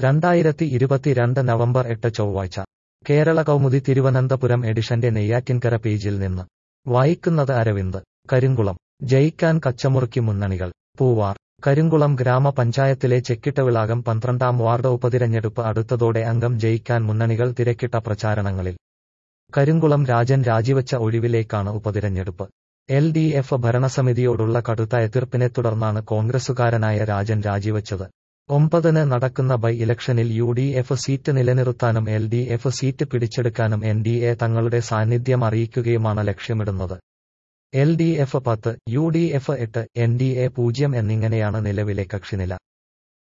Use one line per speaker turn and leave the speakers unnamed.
രണ്ടായിരത്തി ഇരുപത്തിരണ്ട് നവംബർ എട്ട് ചൊവ്വാഴ്ച കേരള കൗമുദി തിരുവനന്തപുരം എഡിഷന്റെ നെയ്യാറ്റിൻകര പേജിൽ നിന്ന് വായിക്കുന്നത് അരവിന്ദ് കരിങ്കുളം ജയിക്കാൻ കച്ചമുറുക്കി മുന്നണികൾ പൂവാർ കരിങ്കുളം ഗ്രാമപഞ്ചായത്തിലെ ചെക്കിട്ടവിളാകം പന്ത്രണ്ടാം വാർഡ് ഉപതിരഞ്ഞെടുപ്പ് അടുത്തതോടെ അംഗം ജയിക്കാൻ മുന്നണികൾ തിരക്കിട്ട പ്രചാരണങ്ങളിൽ കരിങ്കുളം രാജൻ രാജിവച്ച ഒഴിവിലേക്കാണ് ഉപതിരഞ്ഞെടുപ്പ് എൽ ഡി എഫ് ഭരണസമിതിയോടുള്ള കടുത്ത എതിർപ്പിനെ തുടർന്നാണ് കോൺഗ്രസുകാരനായ രാജൻ രാജിവച്ചത് ഒമ്പതിന് നടക്കുന്ന ബൈ ഇലക്ഷനിൽ യു ഡി എഫ് സീറ്റ് നിലനിർത്താനും എൽ ഡി എഫ് സീറ്റ് പിടിച്ചെടുക്കാനും എൻ ഡി എ തങ്ങളുടെ സാന്നിധ്യം അറിയിക്കുകയുമാണ് ലക്ഷ്യമിടുന്നത് എൽ ഡി എഫ് പത്ത് യു ഡി എഫ് എട്ട് എൻ ഡി എ പൂജ്യം എന്നിങ്ങനെയാണ് നിലവിലെ കക്ഷിനില